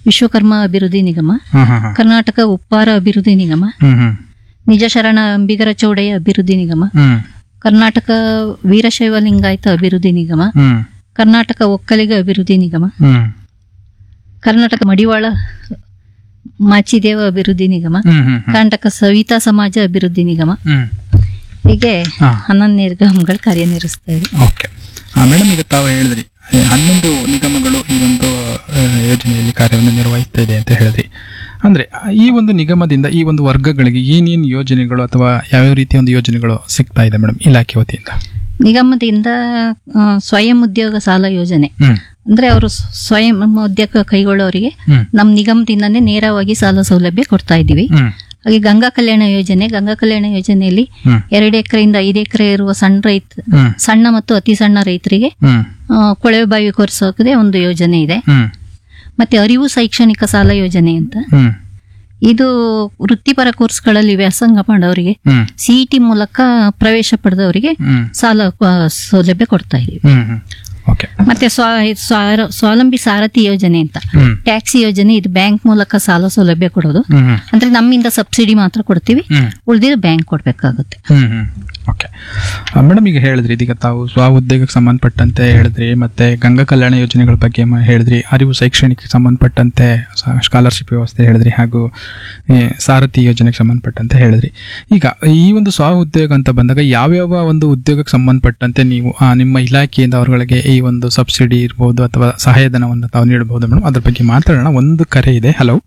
ವಿಶ್ವಕರ್ಮ ಅಭಿವೃದ್ಧಿ ನಿಗಮ ಹಾ ಹಾ ಹಾ ಕರ್ನಾಟಕ ಉಪ್ಪಾರ ಅಭಿವೃದ್ಧಿ ನಿಗಮ ಹ್ಮ್ ಹ್ಮ್ ನಿಜ ಶರಣ ಅಂಬಿಗರ ಚೌಡಯ್ಯ ಅಭಿವೃದ್ಧಿ ನಿಗಮ ಹ್ಮ್ ಕರ್ನಾಟಕ ವೀರಶೈವ ಲಿಂಗಾಯತ ಅಭಿವೃದ್ಧಿ ನಿಗಮ ಹ್ಮ್ ಕರ್ನಾಟಕ ಒಕ್ಕಲಿಗ ಅಭಿವೃದ್ಧಿ ನಿಗಮ ಹ್ಮ್ ಕರ್ನಾಟಕ ಮಡಿವಾಳ ಮಾಚಿದೇವ ಅಭಿವೃದ್ಧಿ ನಿಗಮ ಹ್ಮ್ ಹ್ಮ್ ಹ್ಮ್ ಕರ್ನಾಟಕ ಸವಿತಾ ಸಮಾಜ ಅಭಿವೃದ್ಧಿ ನಿಗಮ ಹ್ಮ್ ಹೀಗೆ ಹಾ. ಹನ್ನೊಂದು ನಿಗಮಗಳು ಕಾರ್ಯನಿರ್ವಹಿಸ್ತಾ ಇದೆ ಓಕೆ ಮೇಡಮ್ ಈಗ ತಾವು ಹೇಳಿದ್ರಿ ಈ ಹನ್ನೊಂದು ನಿಗಮಗಳು ಈ ಒಂದು ಆ, ಯೋಜನೆಯಲ್ಲಿ ಕಾರ್ಯವನ್ನು ನಿರ್ವಹಿಸ್ತಾ ಇದೆ ಅಂತ ಹೇಳಿದ್ರಿ ಅಂದ್ರೆ ಆ, ಈ ಒಂದು ನಿಗಮದಿಂದ ಈ ಒಂದು ವರ್ಗಗಳಿಗೆ ಏನೇನು ಯೋಜನೆಗಳು ಅಥವಾ ಯಾವ್ಯಾವ ರೀತಿಯ ಒಂದು ಯೋಜನೆಗಳು ಸಿಗ್ತಾ ಇದೆ ಮೇಡಮ್ ಇಲಾಖೆ ವತಿಯಿಂದ ನಿಗಮದಿಂದ ಆ, ಸ್ವಯಂ ಉದ್ಯೋಗ ಸಾಲ ಯೋಜನೆ ಹ್ಮ್ ಅಂದ್ರೆ ಅವರು ಸ್ವಯಂ ಉದ್ಯೋಗ ಕೈಗೊಳ್ಳೋರಿಗೆ ಹ್ಮ್ ನಮ್ಮ ನಿಗಮದಿಂದನೇ ನೇರವಾಗಿ ಸಾಲ ಸೌಲಭ್ಯ ಕೊಡ್ತಾ ಇದ್ದೀವಿ ಹ್ಮ್ ಹಾಗೆ ಗಂಗಾ ಕಲ್ಯಾಣ ಯೋಜನೆ ಗಂಗಾ ಕಲ್ಯಾಣ ಯೋಜನೆಯಲ್ಲಿ ಹ್ಮ್ ಎರಡು ಎಕರೆಯಿಂದ ಐದು ಎಕರೆ ಇರುವ ಸಣ್ಣ ರೈತ ಹ್ಮ್ ಸಣ್ಣ ಮತ್ತು ಅತಿ ಸಣ್ಣ ರೈತರಿಗೆ ಹ್ಮ್ ಆ, ಕೊಳವೆ ಬಾವಿ ಕೊರೆಸೋಕೆ ಒಂದು ಯೋಜನೆ ಇದೆ ಹ್ಮ್ ಮತ್ತೆ ಅರಿವು ಶೈಕ್ಷಣಿಕ ಸಾಲ ಯೋಜನೆ ಅಂತ ಹ್ಮ್ ಇದು ವೃತ್ತಿಪರ ಕೋರ್ಸ್ಗಳಲ್ಲಿ ವ್ಯಾಸಂಗ ಮಾಡೋರಿಗೆ ಹ್ಮ್ ಸಿಇಟಿ ಮೂಲಕ ಪ್ರವೇಶ ಪಡೆದವರಿಗೆ ಹ್ಮ್ ಸಾಲ ಆ, ಸೌಲಭ್ಯ ಕೊಡ್ತಾ ಇದೀವಿ ಹ್ಮ್ ಹ್ಮ್ ಓಕೆ ಮತ್ತೆ ಸ್ವ ಸ್ವ- ಸ್ವಾವಲಂಬಿ ಸಾರಥಿ ಯೋಜನೆ ಅಂತ ಹ್ಮ್ ಟ್ಯಾಕ್ಸಿ ಯೋಜನೆ ಇದು ಬ್ಯಾಂಕ್ ಮೂಲಕ ಸಾಲ ಸೌಲಭ್ಯ ಕೊಡೋದು ಹ್ಮ್ ಹ್ಮ್ ಅಂದ್ರೆ ನಮ್ಮಿಂದ ಸಬ್ಸಿಡಿ ಮಾತ್ರ ಕೊಡ್ತೀವಿ ಹ್ಮ್ ಉಳಿದಿದ್ದು ಬ್ಯಾಂಕ್ ಕೊಡ್ಬೇಕಾಗುತ್ತೆ ಹ್ಮ್ ಹ್ಮ್ ಓಕೆ ಮೇಡಮ್ ಈಗ ಹೇಳಿದ್ರಿ ಇದೀಗ ತಾವು ಸ್ವ ಉದ್ಯೋಗಕ್ಕೆ ಸಂಬಂಧಪಟ್ಟಂತೆ ಹೇಳಿದ್ರಿ ಮತ್ತೆ ಗಂಗಾ ಕಲ್ಯಾಣ ಯೋಜನೆಗಳ ಬಗ್ಗೆ ಮ- ಹೇಳಿದ್ರಿ ಅರಿವು ಶೈಕ್ಷಣಿಕಕ್ಕೆ ಸಂಬಂಧಪಟ್ಟಂತೆ ಸ್ಕಾಲರ್ಶಿಪ್ ವ್ಯವಸ್ಥೆ ಹೇಳಿದ್ರಿ ಹಾಗೂ ಈ ಸಾರಥಿ ಯೋಜನೆಗೆ ಸಂಬಂಧಪಟ್ಟಂತೆ ಹೇಳಿದ್ರಿ ಈಗ ಈ ಒಂದು ಸ್ವ ಉದ್ಯೋಗ ಅಂತ ಬಂದಾಗ ಯಾವ್ಯಾವ ಒಂದು ಉದ್ಯೋಗಕ್ಕೆ ಸಂಬಂಧಪಟ್ಟಂತೆ ನೀವು ಆ, ನಿಮ್ಮ ಇಲಾಖೆಯಿಂದ ಅವರುಗಳಿಗೆ ಈ ಒಂದು ಸಬ್ಸಿಡಿ ಇರ್ಬೋದು ಅಥವಾ ಸಹಾಯಧನವನ್ನು ತಾವು ನೀಡಬಹುದು ಮೇಡಮ್ ಅದ್ರ ಬಗ್ಗೆ ಮಾತಾಡೋಣ ಒಂದು ಕರೆ ಇದೆ ಹಲೋ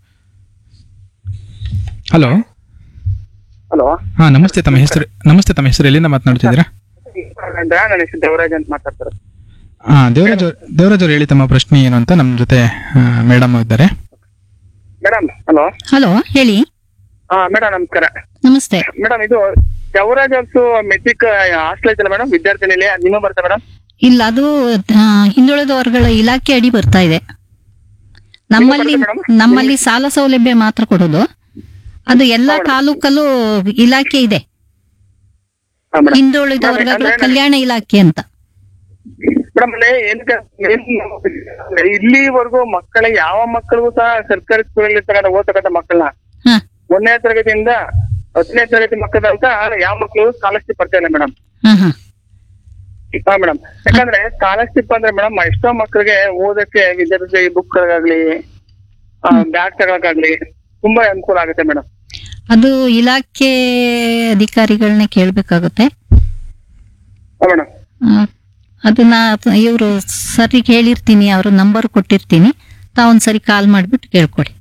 ಹಲೋ ಹಲೋ ಹಾ ನಮಸ್ತೆ ತಮ್ಮ ಹೆಸರು ನಮಸ್ತೆ ತಮ್ಮ ಹೆಸರು ಎಲ್ಲಿಂದ ಮಾತನಾಡ್ತಿದ್ದೀರಾ ನನ್ನ ಹೆಸರು ದೇವರಾಜ್ ಅಂತ ಮಾತಾಡ್ತಾರೆ ಹಾ ದೇವರಾಜ್ ಅವ್ರು- ದೇವರಾಜ್ ಅವ್ರು ಹೇಳಿ ತಮ್ಮ ಪ್ರಶ್ನೆ ಏನು ಅಂತ ನಮ್ಮ ಜೊತೆ ಮೇಡಮ್ ಇದ್ದಾರೆ ಮೇಡಮ್ ಹಲೋ ಹಲೋ ಹೇಳಿ ಹಾ ಮೇಡಮ್ ನಮಸ್ಕಾರ ನಮಸ್ತೆ ಮೇಡಮ್ ಇದು ದೇವರಾಜ್ ಅಲ್ಸು ಮೆಟ್ರಿಕ್ ಹಾಸ್ಟೆಲ್ ಐತಲ್ಲ ಮೇಡಮ್ ವಿದ್ಯಾರ್ಥಿ ನಿಲಯ ನಿಮ್ಮ ಬರ್ತಾ ಮೇಡಮ್ ಇಲ್ಲ ಅದು ಆ, ಹಿಂದುಳಿದ ವರ್ಗಗಳ ಇಲಾಖೆ ಅಡಿ ಬರ್ತಾ ಇದೆ ನಮ್ಮಲ್ಲಿ ಬರುತ್ತೆ ಮೇಡಮ್? ನಮ್ಮಲ್ಲಿ ಸಾಲ ಸೌಲಭ್ಯ ಮಾತ್ರ ಕೊಡೋದು ಅದು ಎಲ್ಲ ತಾಲೂಕಲ್ಲೂ ಇಲಾಖೆ ಇದೆ ಹಾ ಮೇಡಮ್ ಹಿಂದುಳಿದ ಮೇಡಮ್, ವರ್ಗಗಳ ಅಂದ್ರೆ ಕಲ್ಯಾಣ ಇಲಾಖೆ ಅಂತ ಮೇಡಮ್ ಅಲ್ಲೇ ಏನಕ್ಕೆ ಏನ್ ಇಲ್ಲಿವರೆಗೂ ಮಕ್ಕಳ ಯಾವ ಮಕ್ಕಳಿಗೂ ಸಹ ಸರ್ಕಾರಿ ಸ್ಕೂಲಲ್ಲಿ ತಗೊಂಡ ಓದ್ತಕ್ಕಂಥ ಮಕ್ಕಳನ್ನ ಹ ಒಂದನೇ ತರಗತಿಯಿಂದ ಹತ್ತನೇ ತರಗತಿ ಮಕ್ಕಳಂತ ಯಾವ ಮಕ್ಕಳು ಸ್ಕಾಲರ್ಶಿಪ್ ಬರ್ತಾ ಇಲ್ಲ ಮೇಡಮ್ ಹ ಹ ಹಾ ಮೇಡಮ್ ಯಾಕಂದ್ರೆ ಸ್ಕಾಲರ್ಶಿಪ್ ಅಂದ್ರೆ ಮೇಡಮ್ ಎಷ್ಟೋ ಮಕ್ಕಳಿಗೆ ಓದಕ್ಕೆ ವಿದ್ಯಾರ್ಥಿ ಬುಕ್ ಗಳಾಗ್ಲಿ ಬ್ಯಾಗ್ ತಗೊಳಕಾಗ್ಲಿ ತುಂಬಾ ಅನುಕೂಲ ಆಗುತ್ತೆ ಮೇಡಮ್ ಅದು ಇಲಾಖೆ ಅಧಿಕಾರಿಗಳನ್ನ ಕೇಳ್ಬೇಕಾಗುತ್ತೆ ಹಾ ಮೇಡಮ್ ಆ, ಅದನ್ನ ಇವರು ಸರಿಗೆ ಹೇಳಿರ್ತೀನಿ ಅವ್ರ ನಂಬರ್ ಕೊಟ್ಟಿರ್ತೀನಿ ತಾವೊಂದ್ಸರಿ ಕಾಲ್ ಮಾಡ್ಬಿಟ್ಟು ಕೇಳ್ಕೊಡಿ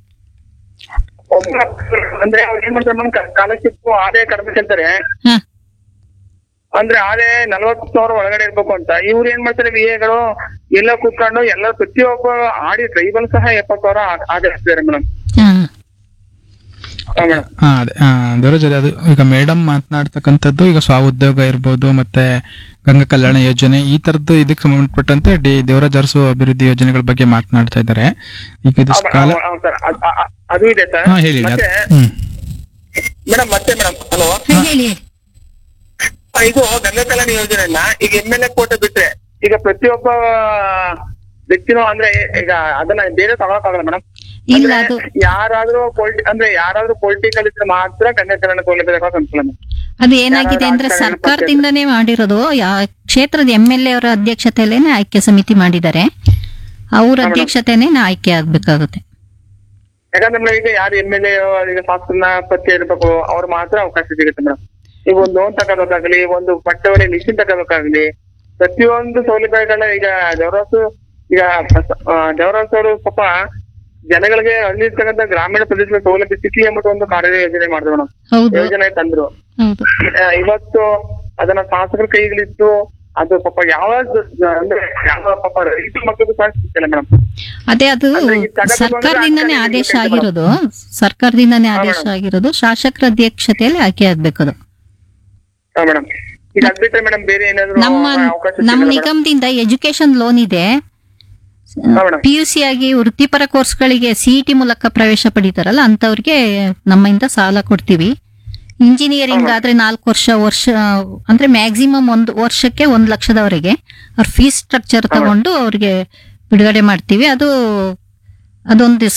ಅಂದ್ರೆ ಅವ್ರು ಏನ್ ಮಾಡ್ತಾರೆ ಮೇಡಮ್ ಸ್ಕಾಲರ್ಶಿಪ್ ಆದಾಯ ಕಡಿಮೆ ಕೇಳ್ತಾರೆ ಹ ಅಂದ್ರೆ ಆದಾಯ ನಲವತ್ತು ಸಾವಿರ ಒಳಗಡೆ ಇರ್ಬೇಕು ಅಂತ ಇವ್ರು ಏನ್ ಮಾಡ್ತಾರೆ ವಿ ಎಗಳು ಎಲ್ಲ ಕೂತ್ಕೊಂಡು ಎಲ್ಲ ಪ್ರತಿಯೊಬ್ಬ ಆಡಿ ಟ್ರೈಬಲ್ ಸಹ ಎಪ್ಪತ್ತು ಸಾವಿರ ಆದಾಯ ಹಾಕ್ತಿದ್ದಾರೆ ಮೇಡಮ್ ಹ ಹಾ ಮೇಡಮ್ ಹಾ ಅದೇ ಆ, ದೇವರಾಜ್ ಅವ್ರೆ, ಅದು ಈಗ ಮೇಡಮ್ ಮಾತನಾಡ್ತಕ್ಕಂಥದ್ದು ಈಗ ಸ್ವ ಉದ್ಯೋಗ ಇರ್ಬೋದು ಮತ್ತೆ ಗಂಗಾ ಕಲ್ಯಾಣ ಯೋಜನೆ ಈ ತರದ್ದು ಇದಕ್ಕೆ ಸಂಬಂಧಪಟ್ಟಂತೆ ಡಿ ದೇವರಾಜ್ ಅರಸು ಅಭಿವೃದ್ಧಿ ಯೋಜನೆಗಳ ಬಗ್ಗೆ ಮಾತನಾಡ್ತಾ ಇದ್ದಾರೆ ಈಗ ಇದು ಸ್ಕಾಲ ಸರ್ ಅದು ಇದೆ ಸರ್ ಹಾ ಹೇಳಿ ಹೇಳಿ. ಅದು- ಮತ್ತೆ ಹ್ಮ್ ಮೇಡಮ್ ಮತ್ತೆ ಮೇಡಮ್ ಹಲೋ ಹೇಳಿ ಹೇಳಿ ಇದು ಗಂಗಾ ಕಲ್ಯಾಣ ಯೋಜನೆಯನ್ನ ಈಗ ಎಂ ಎಲ್ ಎ ಕೋಟೆ ಬಿಟ್ರೆ ಈಗ ಪ್ರತಿಯೊಬ್ಬ ವ್ಯಕ್ತಿನೂ ಅಂದ್ರೆ ಈಗ ಅದನ್ನ ಬೇರೆ ತಗೊಳಕ್ಕಾಗಲ್ಲ ಮೇಡಮ್ ಇಲ್ಲ ಅದು ಯಾರಾದ್ರೂ ಪೊಲಿಟಿ ಅಂದ್ರೆ ಯಾರಾದ್ರೂ ಪೊಲಿಟಿಕಲ್ ಇದ್ರೆ ಮಾತ್ರ ಗಂಗಾ ಕಲ್ಯಾಣ ಸೌಲಭ್ಯ ತಗೊಳಕ್ ಅನ್ಸಲ್ಲ ಮೇಡಮ್ ಅದು ಏನಾಗಿದೆ ಯಾರು ಅಂದ್ರೆ ರಾಜಕಾರಣಿ ಸರ್ಕಾರದಿಂದನೇ ಮಾಡಿರೋದು ಯಾ- ಕ್ಷೇತ್ರದ ಎಂ ಎಲ್ ಎ ಅವರ ಅಧ್ಯಕ್ಷತೆಯಲ್ಲೇನೆ ಆಯ್ಕೆ ಸಮಿತಿ ಮಾಡಿದ್ದಾರೆ ಅವ್ರ ಅಧ್ಯಕ್ಷತೆನೇ ಆಯ್ಕೆ ಆಗ್ಬೇಕಾಗುತ್ತೆ ಯಾಕಂದ್ರೆ ಮೇಡಮ್ ಈಗ ಯಾರು ಎಂ ಎಲ್ ಎ ಈಗ ಶಾಸನ ಪತ್ತೆ ಇರ್ಬೇಕು ಅವ್ರು ಮಾತ್ರ ಅವಕಾಶ ಸಿಗುತ್ತೆ ಮೇಡಮ್ ಈಗ ಒಂದು ಲೋನ್ ತಗೋಬೇಕಾಗ್ಲಿ ಒಂದು ಪಟ್ಟವಳಿ ಮಿಷಿನ್ ತಗೋಬೇಕಾಗ್ಲಿ ಪ್ರತಿಯೊಂದು ಸೌಲಭ್ಯಗಳನ್ನ ಈಗ ದೇವರಾಸು ಈಗ ದೇವರಾಸ್ ಅವರು ಪಾಪ ಜನಗಳಿಗೆ ಹಳ್ಳಿ ಇರ್ತಕ್ಕಂಥ ಗ್ರಾಮೀಣ ಪ್ರದೇಶಗಳ ಸೌಲಭ್ಯ ಸಿಕ್ಲಿ ಎಂಬುದು ಒಂದು ಕಾರ್ಯ ಯೋಜನೆ ಮಾಡಿದ್ರು ಮೇಡಮ್ ಹೌದು ಯೋಜನೆ ತಂದ್ರು ಹೌದು ಆ, ಇವತ್ತು ಅದನ್ನ ಶಾಸಕರ ಕೈಗಳಿತ್ತು ಅದು ಪಾಪ ಯಾವ ಅಂದ್ರೆ ಯಾವ ಪಾಪ ರೈತರ ಮಕ್ಕಳಿಗೂ ಸಹ ಸಿಗ್ತಿಲ್ಲ ಮೇಡಮ್ ಅದೇ ಅದು ಅಂದ್ರೆ ಈ ತಗದು ಬಂದ್ರೆ ಸರ್ಕಾರದಿಂದನೇ ಆ ಕಡೆ ಆದೇಶ ಇರುತ್ತೆ ಆಗಿರೋದು ಸರ್ಕಾರದಿಂದನೇ ಆದೇಶ ಆಗಿರೋದು ಶಾಸಕರ ಅಧ್ಯಕ್ಷತೆಯಲ್ಲಿ ಆಯ್ಕೆ ಆಗ್ಬೇಕು ಅದು ಹಾ ಮೇಡಮ್ ಈಗ ಅದ್ ಬಿಟ್ರೆ ಮೇಡಮ್ ಬೇರೆ ಏನಾದ್ರು ನಮ್ಮ ಅವಕಾಶ ನಮ್ಮ ಸಿಗಲ್ಲ ನಿಗಮದಿಂದ ಎಜುಕೇಶನ್ ಲೋನ್ ಇದೆ ಹಾ ಮೇಡಮ್ ಪಿ ಯು ಸಿ ಆಗಿ ವೃತ್ತಿಪರ ಕೋರ್ಸ್ಗಳಿಗೆ ಸಿಇಟಿ ಮೂಲಕ ಪ್ರವೇಶ ಪಡಿತಾರಲ್ಲ ಅಂತವ್ರಿಗೆ ನಮ್ಮಿಂದ ಸಾಲ ಕೊಡ್ತೀವಿ ಇಂಜಿನಿಯರಿಂಗ್ ಆದ್ರೆ ನಾಲ್ಕು ವರ್ಷ ವರ್ಷ ಅಂದ್ರೆ ಮ್ಯಾಕ್ಸಿಮಮ್ ಒಂದು ವರ್ಷಕ್ಕೆ ಒಂದ್ ಲಕ್ಷದವರೆಗೆ ಅವ್ರ ಫೀಸ್ ಸ್ಟ್ರಕ್ಚರ್ ತಗೊಂಡು ಅವ್ರಿಗೆ ಬಿಡುಗಡೆ ಮಾಡ್ತೀವಿ ಅದು ಅದೊಂದು